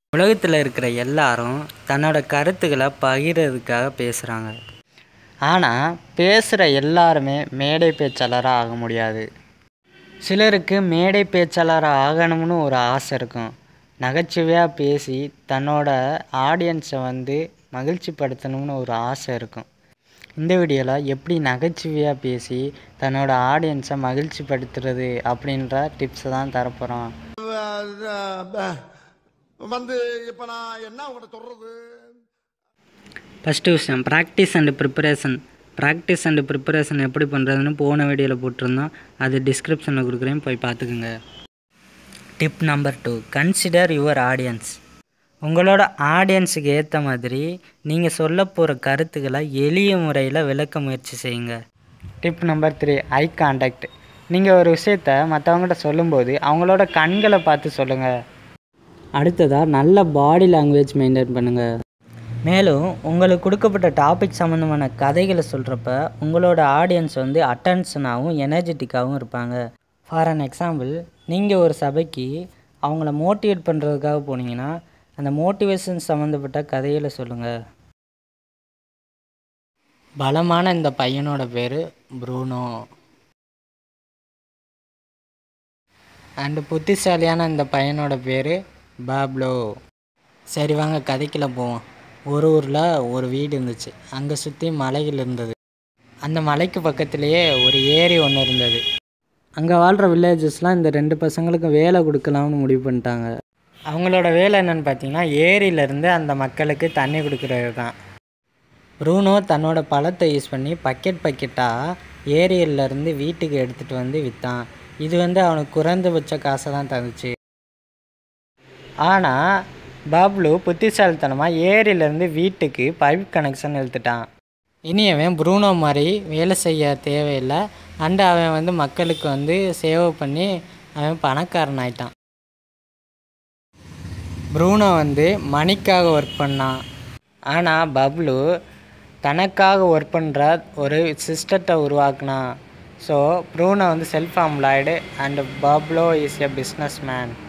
உலகத்தில் இருக்கிற எல்லாரும் தன்னோட கருத்துக்களை பகிர்றதுக்காக பேசுகிறாங்க ஆனால் பேசுகிற எல்லாருமே மேடை பேச்சாளராக ஆக முடியாது சிலருக்கு மேடை பேச்சாளராக ஆகணும்னு ஒரு ஆசை இருக்கும் நகைச்சுவையாக பேசி தன்னோட ஆடியன்ஸை வந்து மகிழ்ச்சிப்படுத்தணும்னு ஒரு ஆசை இருக்கும் இந்த வீடியோவில் எப்படி நகைச்சுவையாக பேசி தன்னோட ஆடியன்ஸை மகிழ்ச்சிப்படுத்துறது அப்படின்ற டிப்ஸை தான் தரப்போகிறோம் வந்து இப்ப நான் என்ன உங்கள்கிட்ட சொல்றது ஃபஸ்ட்டு விஷயம் practice and preparation practice and preparation எப்படி பண்ணுறதுன்னு போன வீடியோவில் போட்டிருந்தோம் அது டிஸ்கிரிப்ஷனில் கொடுக்குறேன் போய் பார்த்துக்குங்க tip number two consider your audience உங்களோட ஆடியன்ஸுக்கு ஏற்ற மாதிரி நீங்கள் சொல்ல போகிற கருத்துக்களை எளிய முறையில் விளக்க முயற்சி செய்யுங்க tip number three eye contact நீங்கள் ஒரு விஷயத்த மற்றவங்ககிட்ட சொல்லும்போது அவங்களோட கண்களை பார்த்து சொல்லுங்கள் அடுத்ததாக நல்ல பாடி லாங்குவேஜ் மெயின்டைன் பண்ணுங்கள் மேலும் உங்களுக்கு கொடுக்கப்பட்ட டாபிக் சம்மந்தமான கதைகளை சொல்கிறப்ப உங்களோட ஆடியன்ஸ் வந்து அட்டென்ஷனாகவும் எனர்ஜெட்டிக்காகவும் இருப்பாங்க ஃபார் அன் எக்ஸாம்பிள் நீங்கள் ஒரு சபைக்கு அவங்கள மோட்டிவேட் பண்ணுறதுக்காக போனீங்கன்னா அந்த மோட்டிவேஷன் சம்மந்தப்பட்ட கதைகளை சொல்லுங்கள் பலமான இந்த பையனோட பேர் ப்ரூனோ அண்டு புத்திசாலியான இந்த பையனோட பேர் பாப்லோ சரி வாங்க கதைக்குள்ள போவோம் ஒரு ஊரில் ஒரு வீடு இருந்துச்சு அங்கே சுற்றி மலைகள் இருந்தது அந்த மலைக்கு பக்கத்துலேயே ஒரு ஏரி ஒன்று இருந்தது அங்கே வாழ்கிற வில்லேஜஸ்லாம் இந்த ரெண்டு பசங்களுக்கு வேலை கொடுக்கலாம்னு முடிவு பண்ணிட்டாங்க அவங்களோட வேலை என்னன்னு பார்த்தீங்கன்னா ஏரியிலேருந்து அந்த மக்களுக்கு தண்ணி கொடுக்குறது தான் ப்ரூனோ தன்னோட பழத்தை யூஸ் பண்ணி பக்கெட் பக்கெட்டாக ஏரியிலேருந்து வீட்டுக்கு எடுத்துகிட்டு வந்து விற்றான் இது வந்து அவனுக்கு குறைந்தபட்ச காசை தான் தந்துச்சு ஆனால் பப்ளு புத்திசாலித்தனமாக ஏரியிலேருந்து வீட்டுக்கு பைப் கனெக்ஷன் இழுத்துட்டான் இனி அவன் ப்ரூனோ மாதிரி வேலை செய்ய தேவையில்லை அண்டு அவன் வந்து மக்களுக்கு வந்து சேவை பண்ணி அவன் பணக்காரன் ஆயிட்டான் ப்ரூனோ வந்து மணிக்காக ஒர்க் பண்ணான் ஆனால் பப்ளு தனக்காக ஒர்க் பண்ணுற ஒரு சிஸ்டத்தை உருவாக்குனான் ஸோ ப்ரூனோ வந்து self employed and Pablo is a business man